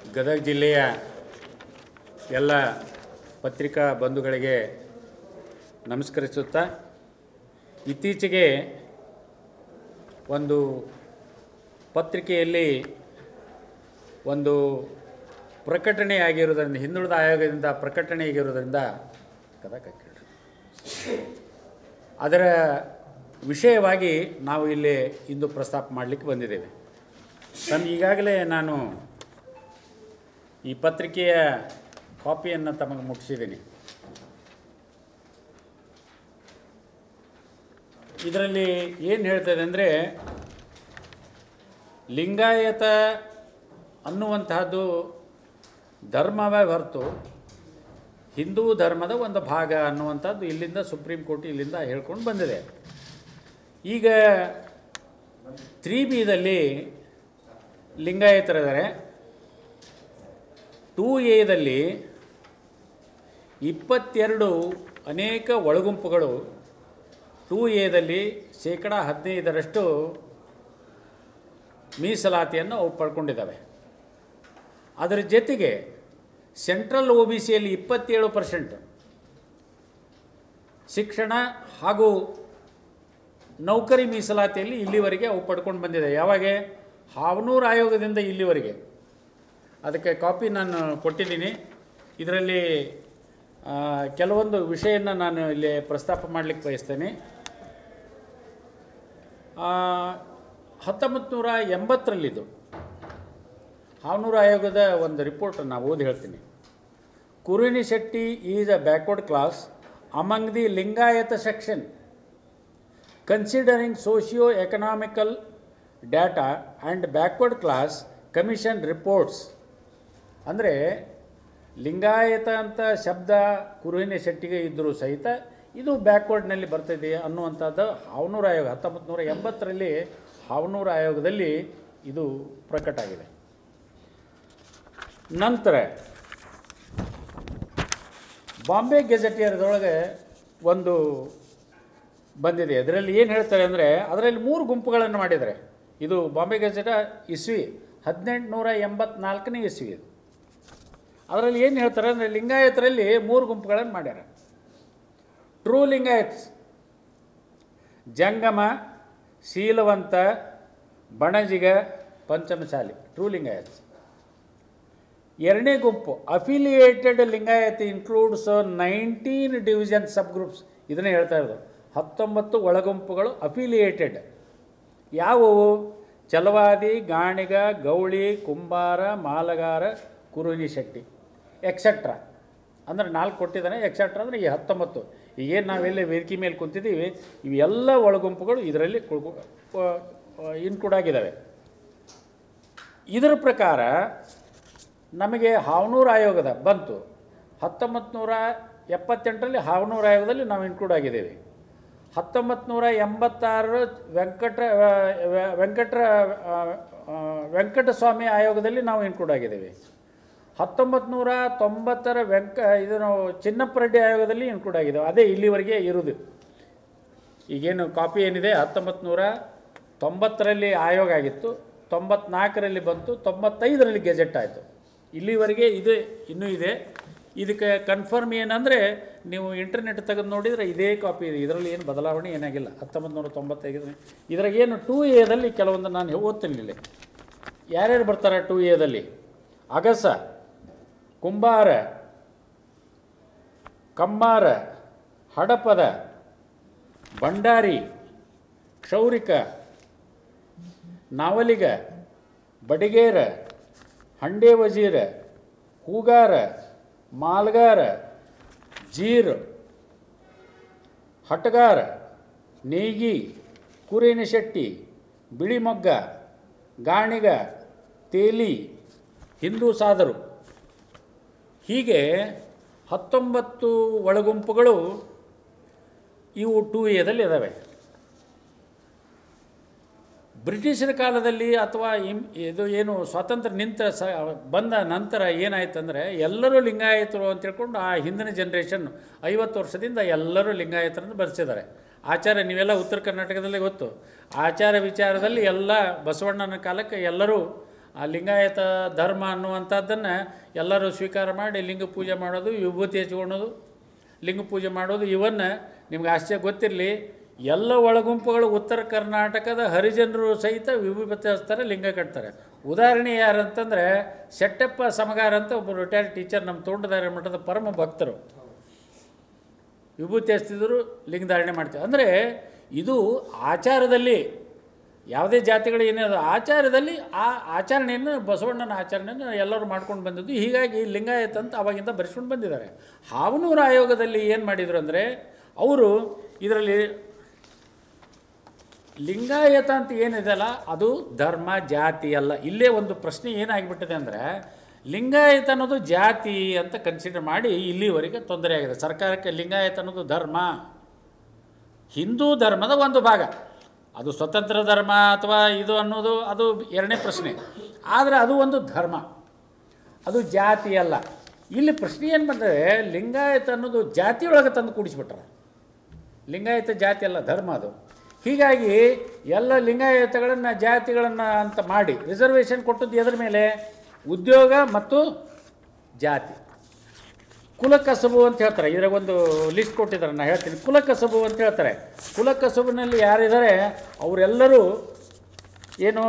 ಗದಗ ಜಿಲ್ಲೆಯ ಎಲ್ಲ ಪತ್ರಿಕಾ ಬಂಧುಗಳಿಗೆ ನಮಸ್ಕರಿಸುತ್ತಾ ಇತ್ತೀಚೆಗೆ ಒಂದು ಪತ್ರಿಕೆಯಲ್ಲಿ ಒಂದು ಪ್ರಕಟಣೆ ಆಗಿರೋದ್ರಿಂದ ಹಿಂದುಳಿದ ಆಯೋಗದಿಂದ ಪ್ರಕಟಣೆ ಆಗಿರೋದ್ರಿಂದ ಕದಕ ಕೇಳ್ರಿ. ಅದರ ವಿಷಯವಾಗಿ ನಾವು ಇಲ್ಲಿ ಇಂದು ಪ್ರಸ್ತಾಪ ಮಾಡಲಿಕ್ಕೆ ಬಂದಿದ್ದೇವೆ ತಮ್ಮ ಈಗಾಗಲೇ ನಾನು ಈ ಪತ್ರಿಕೆಯ ಕಾಪಿಯನ್ನು ತಮಗೆ ಮುಟ್ಟಿಸಿದ್ದೀನಿ ಇದರಲ್ಲಿ ಏನು ಹೇಳ್ತದೆ ಅಂದರೆ ಲಿಂಗಾಯತ ಅನ್ನುವಂತಹದ್ದು ಧರ್ಮವೇ ಹೊರತು ಹಿಂದೂ ಧರ್ಮದ ಒಂದು ಭಾಗ ಅನ್ನುವಂಥದ್ದು ಇಲ್ಲಿಂದ ಸುಪ್ರೀಂ ಕೋರ್ಟ್ ಇಲ್ಲಿಂದ ಹೇಳ್ಕೊಂಡು ಬಂದಿದೆ ಈಗ ತ್ರೀ ಬಿದಲ್ಲಿ ಲಿಂಗಾಯತರಿದ್ದಾರೆ ಟೂ ಎದಲ್ಲಿ ಇಪ್ಪತ್ತೆರಡು ಅನೇಕ ಒಳಗುಂಪುಗಳು ಟೂ ಎದಲ್ಲಿ ಶೇಕಡ ಹದಿನೈದರಷ್ಟು ಮೀಸಲಾತಿಯನ್ನು ಅವು ಪಡ್ಕೊಂಡಿದ್ದಾವೆ ಅದರ ಜೊತೆಗೆ ಸೆಂಟ್ರಲ್ ಒ ಬಿ ಸಿಯಲ್ಲಿ ಇಪ್ಪತ್ತೇಳು ಪರ್ಸೆಂಟ್ ಶಿಕ್ಷಣ ಹಾಗೂ ನೌಕರಿ ಮೀಸಲಾತಿಯಲ್ಲಿ ಇಲ್ಲಿವರೆಗೆ ಅವು ಪಡ್ಕೊಂಡು ಬಂದಿದೆ ಯಾವಾಗ ಹಾವನೂರು ಆಯೋಗದಿಂದ ಇಲ್ಲಿವರೆಗೆ ಅದಕ್ಕೆ ಕಾಪಿ ನಾನು ಕೊಟ್ಟಿದ್ದೀನಿ ಇದರಲ್ಲಿ ಆ, ಕೆಲವೊಂದು ವಿಷಯನ ನಾನು ಇಲ್ಲಿ ಪ್ರಸ್ತಾಪ ಮಾಡಲಿಕ್ಕೆ ಬಯಸ್ತೇನೆ ಹತ್ತೊಂಬತ್ತು ನೂರ ಎಂಬತ್ತರಲ್ಲಿದ್ದು ಹಾವನೂರು ಆಯೋಗದ ಒಂದು ರಿಪೋರ್ಟ್ ನಾವು ಓದಿ ಹೇಳ್ತೀನಿ Kuruni Shetty is a backward class among the Lingayat section considering socio economical data and backward class commission reports ಅಂದರೆ ಲಿಂಗಾಯತ ಅಂತ ಶಬ್ದ ಕುರುಹಿನ ಶೆಟ್ಟಿಗೆ ಇದ್ದರೂ ಸಹಿತ ಇದು ಬ್ಯಾಕ್ವರ್ಡ್ನಲ್ಲಿ ಬರ್ತದೆ ಅನ್ನುವಂಥದ್ದು ಹಾವನೂರು ಆಯೋಗ ಹತ್ತೊಂಬತ್ತು ನೂರ ಎಂಬತ್ತರಲ್ಲಿ ಹಾವನೂರು ಆಯೋಗದಲ್ಲಿ ಇದು ಪ್ರಕಟ ಆಗಿದೆ ನಂತರ ಬಾಂಬೆ ಗೆಜೆಟಿಯರ್ದೊಳಗೆ ಒಂದು ಬಂದಿದೆ ಅದರಲ್ಲಿ ಏನು ಹೇಳ್ತಾರೆ ಅಂದರೆ ಅದರಲ್ಲಿ ಮೂರು ಗುಂಪುಗಳನ್ನು ಮಾಡಿದ್ದಾರೆ ಇದು ಬಾಂಬೆ ಗೆಜೆಟ ಇಸ್ವಿ ಹದಿನೆಂಟುನೂರ ಎಂಬತ್ನಾಲ್ಕನೇ ಇಸ್ವಿ ಇದು ಅದರಲ್ಲಿ ಏನು ಹೇಳ್ತಾರೆ ಅಂದರೆ ಲಿಂಗಾಯತರಲ್ಲಿ ಮೂರು ಗುಂಪುಗಳನ್ನು ಮಾಡ್ಯಾರ ಟ್ರೂ ಲಿಂಗಾಯತ್ಸ್ ಜಂಗಮ ಶೀಲವಂತ ಬಣಜಿಗ ಪಂಚಮಶಾಲಿ ಟ್ರೂ ಲಿಂಗಾಯತ್ಸ್ ಎರಡನೇ ಗುಂಪು affiliated Lingayat includes nineteen division sub groups ಇದನ್ನೇ ಹೇಳ್ತಾ ಇರೋದು ಹತ್ತೊಂಬತ್ತು ಒಳಗುಂಪುಗಳು ಅಫಿಲಿಯೇಟೆಡ್ ಯಾವುವು ಚಲವಾದಿ ಗಾಣಿಗ ಗೌಳಿ ಕುಂಬಾರ ಮಾಲಗಾರ ಕುರುನಿ ಶೆಟ್ಟಿ ಎಕ್ಸೆಟ್ರಾ ಅಂದರೆ ನಾಲ್ಕು ಕೊಟ್ಟಿದ್ದಾನೆ ಎಕ್ಸೆಟ್ರಾ ಅಂದರೆ ಈ ಹತ್ತೊಂಬತ್ತು ಈಗೇನು ನಾವೆಲ್ಲ ವೇದಿಕೆ ಮೇಲೆ ಕುಂತಿದ್ದೀವಿ ಇವೆಲ್ಲ ಒಳಗುಂಪುಗಳು ಇದರಲ್ಲಿ ಇನ್ಕ್ಲೂಡ್ ಆಗಿದ್ದಾವೆ ಇದರ ಪ್ರಕಾರ ನಮಗೆ ಹಾವನೂರು ಆಯೋಗದ ಬಂತು ಹತ್ತೊಂಬತ್ತು ನೂರ ಎಪ್ಪತ್ತೆಂಟರಲ್ಲಿ ಹಾವನೂರು ಆಯೋಗದಲ್ಲಿ ನಾವು ಇನ್ಕ್ಲೂಡ್ ಆಗಿದ್ದೇವೆ ಹತ್ತೊಂಬತ್ತು ನೂರ ಎಂಬತ್ತಾರರ ವೆಂಕಟ ವೆ- ವೆಂಕಟ ಆ, ಆ, ವೆಂಕಟಸ್ವಾಮಿ ಆಯೋಗದಲ್ಲಿ ನಾವು ಇನ್ಕ್ಲೂಡ್ ಆಗಿದ್ದೇವೆ ಹತ್ತೊಂಬತ್ತು ನೂರ ತೊಂಬತ್ತರ ವೆಂಕ ಇದು ನಾವು ಚಿನ್ನಪ್ಪ ರೆಡ್ಡಿ ಆಯೋಗದಲ್ಲಿ ಇನ್ಕ್ಲೂಡ್ ಆಗಿದ್ದೇವೆ ಅದೇ ಇಲ್ಲಿವರೆಗೆ ಇರುವುದು ಈಗೇನು ಕಾಪಿ ಏನಿದೆ ಹತ್ತೊಂಬತ್ತು ನೂರ ತೊಂಬತ್ತರಲ್ಲಿ ಆಯೋಗ ಆಗಿತ್ತು ತೊಂಬತ್ನಾಲ್ಕರಲ್ಲಿ ಬಂತು ತೊಂಬತ್ತೈದರಲ್ಲಿ ಗೆಜೆಟ್ ಆಯಿತು ಇಲ್ಲಿವರೆಗೆ ಇದು ಇನ್ನೂ ಇದೆ ಇದಕ್ಕೆ ಕನ್ಫರ್ಮ್ ಏನಂದರೆ ನೀವು ಇಂಟರ್ನೆಟ್ ತೆಗೆದು ನೋಡಿದರೆ ಇದೇ ಕಾಪಿ ಇದೆ ಇದರಲ್ಲಿ ಏನು ಬದಲಾವಣೆ ಏನಾಗಿಲ್ಲ ಹತ್ತೊಂಬತ್ತು ನೂರ ತೊಂಬತ್ತೈದು ಇದ್ರಾಗ ಏನು ಟೂ ಎದಲ್ಲಿ ಕೆಲವೊಂದು ನಾನು ಓದ್ತೀನಿ ಇಲ್ಲಿ ಯಾರ್ಯಾರು ಬರ್ತಾರೆ ಟೂ ಎದಲ್ಲಿ ಅಗಸ ಕುಂಬಾರ ಕಮ್ಮಾರ ಹಡಪದ ಭಂಡಾರಿ ಕ್ಷೌರಿಕ ನಾವಲಿಗ ಬಡಿಗೇರ ಹಂಡೆ ವಜೀರ ಹೂಗಾರ ಮಾಲ್ಗಾರ ಜೀರ್ ಹಟಗಾರ ನೇಗಿ ಕುರೇನ ಶೆಟ್ಟಿ ಬಿಳಿಮೊಗ್ಗ ಗಾಣಿಗ ತೇಲಿ ಹಿಂದೂ ಸಾದರು ಹೀಗೆ ಹತ್ತೊಂಬತ್ತು ಒಳಗುಂಪುಗಳು ಇವು ಟೂ ಎದಲ್ಲಿ ಇದ್ದಾವೆ ಬ್ರಿಟಿಷರ ಕಾಲದಲ್ಲಿ ಅಥವಾ ಇಮ್ ಇದು ಏನು ಸ್ವಾತಂತ್ರ್ಯ ನಿಂತ ಸ ಬಂದ ನಂತರ ಏನಾಯ್ತಂದರೆ ಎಲ್ಲರೂ ಲಿಂಗಾಯತರು ಅಂತ ಹೇಳ್ಕೊಂಡು ಆ ಹಿಂದಿನ ಜನ್ರೇಷನ್ ಐವತ್ತು ವರ್ಷದಿಂದ ಎಲ್ಲರೂ ಲಿಂಗಾಯತರನ್ನು ಬರೆಸಿದ್ದಾರೆ ಆಚಾರ ನೀವೆಲ್ಲ ಉತ್ತರ ಕರ್ನಾಟಕದಲ್ಲಿ ಗೊತ್ತು ಆಚಾರ ವಿಚಾರದಲ್ಲಿ ಎಲ್ಲ ಬಸವಣ್ಣನ ಕಾಲಕ್ಕೆ ಎಲ್ಲರೂ ಆ ಲಿಂಗಾಯತ ಧರ್ಮ ಅನ್ನುವಂಥದ್ದನ್ನು ಎಲ್ಲರೂ ಸ್ವೀಕಾರ ಮಾಡಿ ಲಿಂಗ ಪೂಜೆ ಮಾಡೋದು ವಿಭೂತಿ ಹಚ್ಕೊಳ್ಳೋದು ಲಿಂಗ ಪೂಜೆ ಮಾಡೋದು ಇವನ್ನು ನಿಮ್ಗೆ ಆಶ್ಚರ್ಯ ಗೊತ್ತಿರಲಿ ಎಲ್ಲ ಒಳಗುಂಪುಗಳು ಉತ್ತರ ಕರ್ನಾಟಕದ ಹರಿಜನರು ಸಹಿತ ವಿಭೂತಿ ಹಚ್ತಾರೆ ಲಿಂಗ ಕಟ್ತಾರೆ ಉದಾಹರಣೆ ಯಾರು ಅಂತಂದರೆ ಶೆಟ್ಟಪ್ಪ ಸಮಗಾರ ಅಂತ ಒಬ್ಬ ರಿಟೈರ್ಡ್ ಟೀಚರ್ ನಮ್ಮ ತೋಟದಾರ ಮಠದ ಪರಮ ಭಕ್ತರು ವಿಭೂತಿ ಹಚ್ತಿದ್ರು ಲಿಂಗಧಾರಣೆ ಮಾಡ್ತೀವಿ ಅಂದರೆ ಇದು ಆಚಾರದಲ್ಲಿ ಯಾವುದೇ ಜಾತಿಗಳು ಏನಿದೆ ಆಚಾರದಲ್ಲಿ ಆ ಆಚರಣೆಯನ್ನು ಬಸವಣ್ಣನ ಆಚರಣೆಯನ್ನು ಎಲ್ಲರೂ ಮಾಡ್ಕೊಂಡು ಬಂದಿದ್ದು ಹೀಗಾಗಿ ಲಿಂಗಾಯತ ಅಂತ ಅವಾಗಿಂದ ಬರೆಸ್ಕೊಂಡು ಬಂದಿದ್ದಾರೆ ಹಾವನೂರು ಆಯೋಗದಲ್ಲಿ ಏನು ಮಾಡಿದರು ಅಂದರೆ ಅವರು ಇದರಲ್ಲಿ ಲಿಂಗಾಯತ ಅಂತ ಏನಿದೆಯಲ್ಲ ಅದು ಧರ್ಮ ಜಾತಿ ಅಲ್ಲ ಇಲ್ಲೇ ಒಂದು ಪ್ರಶ್ನೆ ಏನಾಗಿಬಿಟ್ಟಿದೆ ಅಂದರೆ ಲಿಂಗಾಯತ ಅನ್ನೋದು ಜಾತಿ ಅಂತ ಕನ್ಸಿಡರ್ ಮಾಡಿ ಇಲ್ಲಿವರೆಗೆ ತೊಂದರೆ ಆಗಿದೆ ಸರ್ಕಾರಕ್ಕೆ ಲಿಂಗಾಯತ ಅನ್ನೋದು ಧರ್ಮ ಹಿಂದೂ ಧರ್ಮದ ಒಂದು ಭಾಗ ಅದು ಸ್ವತಂತ್ರ ಧರ್ಮ ಅಥವಾ ಇದು ಅನ್ನೋದು ಅದು ಎರಡನೇ ಪ್ರಶ್ನೆ ಆದರೆ ಅದು ಒಂದು ಧರ್ಮ ಅದು ಜಾತಿ ಅಲ್ಲ ಇಲ್ಲಿ ಪ್ರಶ್ನೆ ಏನು ಬಂದರೆ ಲಿಂಗಾಯತ ಅನ್ನೋದು ಜಾತಿಯೊಳಗೆ ತಂದು ಕೂಡಿಸ್ಬಿಟ್ರೆ ಲಿಂಗಾಯತ ಜಾತಿ ಅಲ್ಲ ಧರ್ಮ ಅದು ಹೀಗಾಗಿ ಎಲ್ಲ ಲಿಂಗಾಯತಗಳನ್ನು ಜಾತಿಗಳನ್ನು ಅಂತ ಮಾಡಿ ರಿಸರ್ವೇಷನ್ ಕೊಟ್ಟದ್ದು ಎದ್ರ ಮೇಲೆ ಉದ್ಯೋಗ ಮತ್ತು ಜಾತಿ ಕುಲಕಸಬು ಅಂತ ಹೇಳ್ತಾರೆ ಇದ್ರಾಗ ಒಂದು ಲಿಸ್ಟ್ ಕೊಟ್ಟಿದ್ದಾರೆ ನಾನು ಹೇಳ್ತೀನಿ ಕುಲಕಸಬು ಅಂತ ಹೇಳ್ತಾರೆ ಕುಲಕಸಬಿನಲ್ಲಿ ಯಾರಿದ್ದಾರೆ ಅವರೆಲ್ಲರೂ ಏನು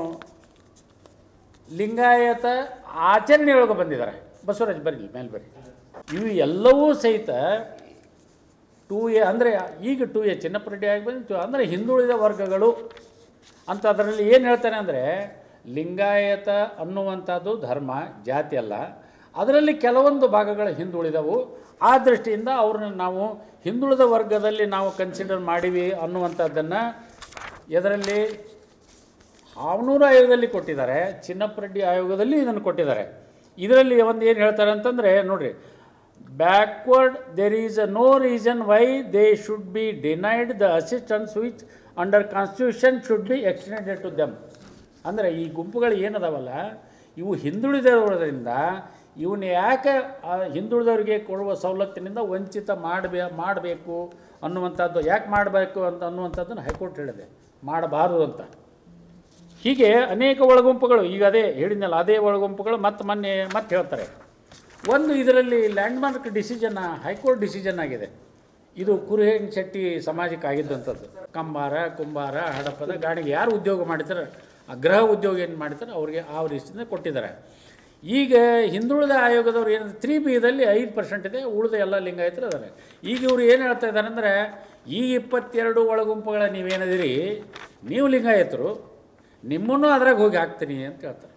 ಲಿಂಗಾಯತ ಆಚರಣೆಯೊಳಗೆ ಬಂದಿದ್ದಾರೆ ಬಸವರಾಜ್ ಬರಲಿ ಮೇಲೆ ಬರ್ರಿ ಇವು ಎಲ್ಲವೂ ಸಹಿತ ಟೂ ಎ ಅಂದರೆ ಈಗ ಟೂ ಎ ಚಿನ್ನಪ್ಪರೆಡ್ಡಿ ಆಗಿ ಬಂದಿತ್ತು ಅಂದರೆ ಹಿಂದುಳಿದ ವರ್ಗಗಳು ಅಂತ ಅದರಲ್ಲಿ ಏನು ಹೇಳ್ತಾನೆ ಅಂದರೆ ಲಿಂಗಾಯತ ಅನ್ನುವಂಥದ್ದು ಧರ್ಮ ಜಾತಿ ಅಲ್ಲ ಅದರಲ್ಲಿ ಕೆಲವೊಂದು ಭಾಗಗಳು ಹಿಂದುಳಿದವು ಆ ದೃಷ್ಟಿಯಿಂದ ಅವ್ರನ್ನ ನಾವು ಹಿಂದುಳಿದ ವರ್ಗದಲ್ಲಿ ನಾವು ಕನ್ಸಿಡರ್ ಮಾಡಿವಿ ಅನ್ನುವಂಥದ್ದನ್ನು ಇದರಲ್ಲಿ ಹಾವನೂರು ಆಯೋಗದಲ್ಲಿ ಕೊಟ್ಟಿದ್ದಾರೆ ಚಿನ್ನಪ್ಪರೆಡ್ಡಿ ಆಯೋಗದಲ್ಲಿ ಇದನ್ನು ಕೊಟ್ಟಿದ್ದಾರೆ ಇದರಲ್ಲಿ ಒಂದು ಏನು ಹೇಳ್ತಾರೆ ಅಂತಂದರೆ ನೋಡಿರಿ backward there is a no reason why they should be denied the assistance which under constitution should be extended to them ಅಂದರೆ ಈ ಗುಂಪುಗಳು ಏನದಾವಲ್ಲ ಇವು ಹಿಂದುಳಿದವರಿಂದ ಇವನ್ನ ಯಾಕೆ ಆ ಹಿಂದುಳಿದವರಿಗೆ ಕೊಡುವ ಸವಲತ್ತಿನಿಂದ ವಂಚಿತ ಮಾಡಬೇ ಮಾಡಬೇಕು ಅನ್ನುವಂಥದ್ದು ಯಾಕೆ ಮಾಡಬೇಕು ಅಂತ ಅನ್ನುವಂಥದ್ದನ್ನು ಹೈಕೋರ್ಟ್ ಹೇಳಿದೆ ಮಾಡಬಾರದು ಅಂತ ಹೀಗೆ ಅನೇಕ ಒಳಗುಂಪುಗಳು ಈಗ ಅದೇ ಹೇಳಿದ್ನಲ್ಲ ಅದೇ ಒಳಗುಂಪುಗಳು ಮತ್ತೆ ಮೊನ್ನೆ ಮತ್ತೆ ಹೇಳ್ತಾರೆ ಒಂದು ಇದರಲ್ಲಿ ಲ್ಯಾಂಡ್ಮಾರ್ಕ್ ಡಿಸಿಷನ್ ಹೈಕೋರ್ಟ್ ಡಿಸಿಷನ್ ಆಗಿದೆ ಇದು ಕುರುಹೇನ್ ಶೆಟ್ಟಿ ಸಮಾಜಕ್ಕೆ ಆಗಿದ್ದಂಥದ್ದು ಕಂಬಾರ ಕುಂಬಾರ ಹಡಪದ ಗಾಣಿಗೆ ಯಾರು ಉದ್ಯೋಗ ಮಾಡ್ತಾರೆ ಆ ಗೃಹ ಉದ್ಯೋಗ ಏನು ಮಾಡ್ತಾರೆ ಅವ್ರಿಗೆ ಆ ರೀತಿಯಿಂದ ಕೊಟ್ಟಿದ್ದಾರೆ ಈಗ ಹಿಂದುಳಿದ ಆಯೋಗದವ್ರು ಏನು ತ್ರೀ ಬಿದಲ್ಲಿ ಐದು ಪರ್ಸೆಂಟ್ ಇದೆ ಉಳಿದ ಎಲ್ಲ ಲಿಂಗಾಯತರು ಅದಾರೆ ಈಗ ಇವರು ಏನು ಹೇಳ್ತಾ ಇದ್ದಾರೆ ಅಂದರೆ ಈ ಇಪ್ಪತ್ತೆರಡು ಒಳಗುಂಪುಗಳ ನೀವೇನದಿರಿ ನೀವು ಲಿಂಗಾಯತರು ನಿಮ್ಮನ್ನು ಅದ್ರಾಗ ಹೋಗಿ ಹಾಕ್ತೀನಿ ಅಂತ ಹೇಳ್ತಾರೆ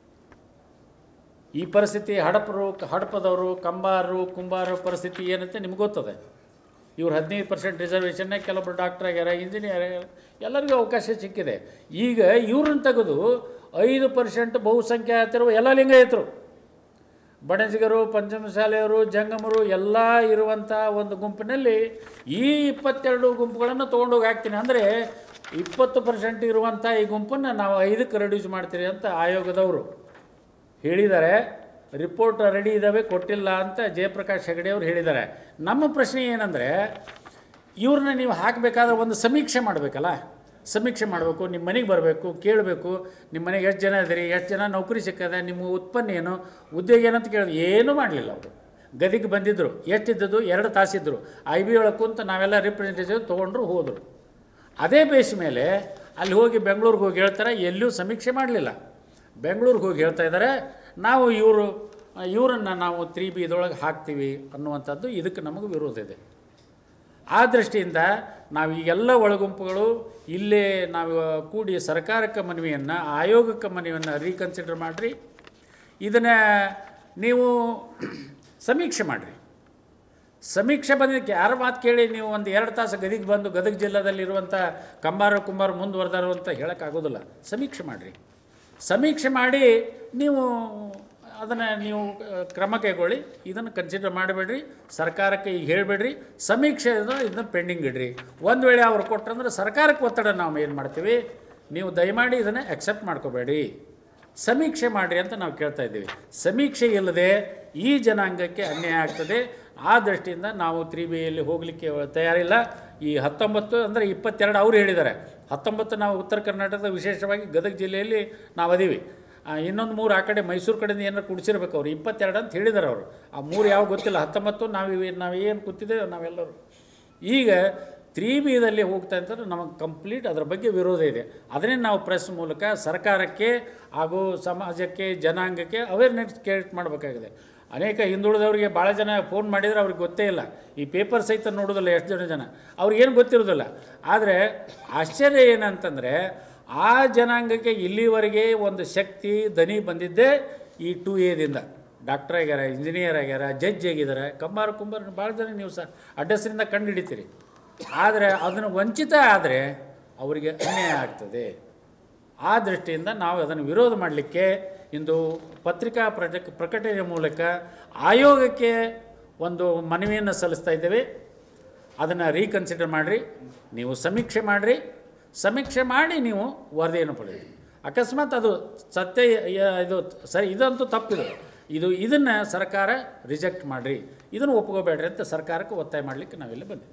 ಈ ಪರಿಸ್ಥಿತಿ ಹಡಪರು ಹಡಪದವರು ಕಂಬಾರರು ಕುಂಬಾರ ಪರಿಸ್ಥಿತಿ ಏನಂತೆ ನಿಮ್ಗೆ ಗೊತ್ತದೆ ಇವ್ರು ಹದಿನೈದು ಪರ್ಸೆಂಟ್ ರಿಸರ್ವೇಷನ್ನ ಕೆಲವೊಬ್ರು ಡಾಕ್ಟರ್ ಆಗ್ಯಾರ ಇಂಜಿನಿಯರ್ ಆಗ್ಯಾರ ಎಲ್ಲರಿಗೂ ಅವಕಾಶ ಸಿಕ್ಕಿದೆ ಈಗ ಇವ್ರನ್ನ ತೆಗೆದು ಐದು ಪರ್ಸೆಂಟ್ ಬಹುಸಂಖ್ಯಾತರು ಎಲ್ಲ ಲಿಂಗಾಯತರು ಬಣಜಿಗರು ಪಂಚಮಶಾಲೆಯವರು ಜಂಗಮರು ಎಲ್ಲ ಇರುವಂಥ ಒಂದು ಗುಂಪಿನಲ್ಲಿ ಈ ಇಪ್ಪತ್ತೆರಡು ಗುಂಪುಗಳನ್ನು ತೊಗೊಂಡೋಗಿ ಹಾಕ್ತೀನಿ ಅಂದರೆ ಇಪ್ಪತ್ತು ಪರ್ಸೆಂಟ್ ಇರುವಂಥ ಈ ಗುಂಪನ್ನು ನಾವು ಐದಕ್ಕೆ ರೆಡ್ಯೂಸ್ ಮಾಡ್ತೀರಿ ಅಂತ ಆಯೋಗದವರು ಹೇಳಿದ್ದಾರೆ ರಿಪೋರ್ಟ್ ರೆಡಿ ಇದ್ದಾವೆ ಕೊಟ್ಟಿಲ್ಲ ಅಂತ ಜಯಪ್ರಕಾಶ್ ಹೆಗಡೆ ಅವರು ಹೇಳಿದ್ದಾರೆ ನಮ್ಮ ಪ್ರಶ್ನೆ ಏನಂದರೆ ಇವ್ರನ್ನ ನೀವು ಹಾಕಬೇಕಾದ್ರೆ ಒಂದು ಸಮೀಕ್ಷೆ ಮಾಡಬೇಕಲ್ಲ ಸಮೀಕ್ಷೆ ಮಾಡಬೇಕು ನಿಮ್ಮ ಮನೆಗೆ ಬರಬೇಕು ಕೇಳಬೇಕು ನಿಮ್ಮ ಮನೆಗೆ ಎಷ್ಟು ಜನ ಇದ್ದೀರಿ ಎಷ್ಟು ಜನ ನೌಕರಿ ಸಿಕ್ಕದೆ ನಿಮ್ಮ ಉತ್ಪನ್ನ ಏನು ಉದ್ಯೋಗ ಏನಂತ ಕೇಳಿದ್ರು ಏನೂ ಮಾಡಲಿಲ್ಲ ಅವರು ಗದಿಗೆ ಬಂದಿದ್ದರು ಎಷ್ಟಿದ್ದದ್ದು ಎರಡು ತಾಸಿದ್ದರು ಐ ಬಿ ಒಳಗೆ ಕುಂತು ನಾವೆಲ್ಲ ರಿಪ್ರೆಸೆಂಟೇಟಿವ್ ತೊಗೊಂಡ್ರು ಹೋದರು ಅದೇ ಬೇಸ್ ಮೇಲೆ ಅಲ್ಲಿ ಹೋಗಿ ಬೆಂಗಳೂರಿಗೆ ಹೋಗಿ ಹೇಳ್ತಾರೆ ಎಲ್ಲೂ ಸಮೀಕ್ಷೆ ಮಾಡಲಿಲ್ಲ ಬೆಂಗಳೂರಿಗೆ ಹೋಗಿ ಹೇಳ್ತಾ ಇದ್ದಾರೆ ನಾವು ಇವರು ಇವರನ್ನು ನಾವು ತ್ರೀ ಬಿ ಇದರೊಳಗೆ ಹಾಕ್ತೀವಿ ಅನ್ನುವಂಥದ್ದು ಇದಕ್ಕೆ ನಮಗೆ ವಿರೋಧ ಇದೆ ಆ ದೃಷ್ಟಿಯಿಂದ ನಾವು ಈ ಎಲ್ಲ ಒಳಗುಂಪುಗಳು ಇಲ್ಲೇ ನಾವು ಕೂಡಿ ಸರ್ಕಾರಕ್ಕೆ ಮನವಿಯನ್ನು ಆಯೋಗಕ್ಕೆ ಮನವಿಯನ್ನು ರೀಕನ್ಸಿಡರ್ ಮಾಡಿರಿ ಇದನ್ನು ನೀವು ಸಮೀಕ್ಷೆ ಮಾಡಿರಿ ಸಮೀಕ್ಷೆ ಬಂದಿದ್ದಕ್ಕೆ ಯಾರ ಮಾತು ಕೇಳಿ ನೀವು ಒಂದು ಎರಡು ತಾಸು ಗದಿಗೆ ಬಂದು ಗದಗ ಜಿಲ್ಲೆದಲ್ಲಿರುವಂಥ ಕಂಬಾರ ಕುಂಬಾರ ಮುಂದುವರೆದಾರು ಅಂತ ಹೇಳೋಕ್ಕಾಗೋದಿಲ್ಲ ಸಮೀಕ್ಷೆ ಮಾಡಿರಿ ಸಮೀಕ್ಷೆ ಮಾಡಿ ನೀವು ಅದನ್ನು ನೀವು ಆ, ಕ್ರಮ ಕೈಗೊಳ್ಳಿ ಇದನ್ನು ಕನ್ಸಿಡರ್ ಮಾಡಬೇಡ್ರಿ ಸರ್ಕಾರಕ್ಕೆ ಈಗ ಹೇಳಬೇಡ್ರಿ ಸಮೀಕ್ಷೆ ಇದನ್ನು ಪೆಂಡಿಂಗ್ ಇಡ್ರಿ ಒಂದು ವೇಳೆ ಅವ್ರು ಕೊಟ್ಟರಂದ್ರೆ ಸರ್ಕಾರಕ್ಕೆ ಒತ್ತಡ ನಾವು ಏನು ಮಾಡ್ತೀವಿ ನೀವು ದಯಮಾಡಿ ಇದನ್ನು ಅಕ್ಸೆಪ್ಟ್ ಮಾಡ್ಕೋಬೇಡಿ ಸಮೀಕ್ಷೆ ಮಾಡಿರಿ ಅಂತ ನಾವು ಕೇಳ್ತಾ ಇದ್ದೀವಿ ಸಮೀಕ್ಷೆ ಇಲ್ಲದೆ ಈ ಜನಾಂಗಕ್ಕೆ ಅನ್ಯಾಯ ಆಗ್ತದೆ ಆ ದೃಷ್ಟಿಯಿಂದ ನಾವು ತ್ರೀ ಬಿಯಲ್ಲಿ ಹೋಗಲಿಕ್ಕೆ ತಯಾರಿಲ್ಲ ಈ ಹತ್ತೊಂಬತ್ತು ಅಂದರೆ ಇಪ್ಪತ್ತೆರಡು ಅವ್ರು ಹೇಳಿದ್ದಾರೆ ಹತ್ತೊಂಬತ್ತು ನಾವು ಉತ್ತರ ಕರ್ನಾಟಕದ ವಿಶೇಷವಾಗಿ ಗದಗ ಜಿಲ್ಲೆಯಲ್ಲಿ ನಾವು ಅದೀವಿ ಇನ್ನೊಂದು ಮೂರು ಆ ಕಡೆ ಮೈಸೂರು ಕಡೆಯಿಂದ ಏನಾರು ಕುಡಿಸಿರ್ಬೇಕು ಅವ್ರು ಇಪ್ಪತ್ತೆರಡು ಅಂತ ಹೇಳಿದಾರೆ ಅವರು ಆ ಮೂರು ಯಾವ ಗೊತ್ತಿಲ್ಲ ಹತ್ತೊಂಬತ್ತು ನಾವು ನಾವೇನು ಕೂತಿದ್ದೇವೆ ನಾವೆಲ್ಲರೂ ಈಗ ತ್ರೀ ಬಿದಲ್ಲಿ ಹೋಗ್ತಾ ಅಂತಂದ್ರೆ ನಮಗೆ ಕಂಪ್ಲೀಟ್ ಅದರ ಬಗ್ಗೆ ವಿರೋಧ ಇದೆ ಅದನ್ನೇ ನಾವು ಪ್ರೆಸ್ ಮೂಲಕ ಸರ್ಕಾರಕ್ಕೆ ಹಾಗೂ ಸಮಾಜಕ್ಕೆ ಜನಾಂಗಕ್ಕೆ ಅವೇರ್ನೆಸ್ ಕ್ರಿಯೇಟ್ ಮಾಡಬೇಕಾಗಿದೆ ಅನೇಕ ಹಿಂದುಳಿದವರಿಗೆ ಭಾಳ ಜನ ಫೋನ್ ಮಾಡಿದರೆ ಅವ್ರಿಗೆ ಗೊತ್ತೇ ಇಲ್ಲ ಈ ಪೇಪರ್ ಸಹಿತ ನೋಡೋದಿಲ್ಲ ಎಷ್ಟು ಜನ ಜನ ಅವ್ರಿಗೇನು ಗೊತ್ತಿರೋದಿಲ್ಲ ಆದರೆ ಆಶ್ಚರ್ಯ ಏನಂತಂದರೆ ಆ ಜನಾಂಗಕ್ಕೆ ಇಲ್ಲಿವರೆಗೆ ಒಂದು ಶಕ್ತಿ ದನಿ ಬಂದಿದ್ದೇ ಈ ಟು ಎದಿಂದ ಡಾಕ್ಟರ್ ಆಗ್ಯಾರ ಇಂಜಿನಿಯರ್ ಆಗ್ಯಾರ ಜಡ್ಜ್ ಆಗಿದ್ದಾರೆ ಕಂಬಾರ ಕುಂಬಾರ ಭಾಳ ಜನ ನೀವು ಸಹ ಅಡ್ರೆಸ್ಸಿನಿಂದ ಕಂಡು ಹಿಡಿತೀರಿ ಆದರೆ ಅದನ್ನು ವಂಚಿತ ಆದರೆ ಅವರಿಗೆ ಅನ್ಯಾಯ ಆಗ್ತದೆ ಆ ದೃಷ್ಟಿಯಿಂದ ನಾವು ಅದನ್ನು ವಿರೋಧ ಮಾಡಲಿಕ್ಕೆ ಇಂದು ಪತ್ರಿಕಾ ಪ್ರಜಕ್ ಪ್ರಕಟಣೆಯ ಮೂಲಕ ಆಯೋಗಕ್ಕೆ ಒಂದು ಮನವಿಯನ್ನು ಸಲ್ಲಿಸ್ತಾ ಇದ್ದೇವೆ ಅದನ್ನು ರೀಕನ್ಸಿಡರ್ ಮಾಡಿರಿ ನೀವು ಸಮೀಕ್ಷೆ ಮಾಡಿರಿ ಸಮೀಕ್ಷೆ ಮಾಡಿ ನೀವು ವರದಿಯನ್ನು ಪಡೆಯಿರಿ ಅಕಸ್ಮಾತ್ ಅದು ಸತ್ಯ ಯ- ಇದು ಸರಿ ಇದಂತೂ ತಪ್ಪಿದೆ ಇದು ಇದನ್ನು ಸರ್ಕಾರ ರಿಜೆಕ್ಟ್ ಮಾಡಿರಿ ಇದನ್ನು ಒಪ್ಕೋಬೇಡ್ರಿ ಅಂತ ಸರ್ಕಾರಕ್ಕೆ ಒತ್ತಾಯ ಮಾಡಲಿಕ್ಕೆ ನಾವಿಲ್ಲಿ ಬಂದಿದ್ದೀವಿ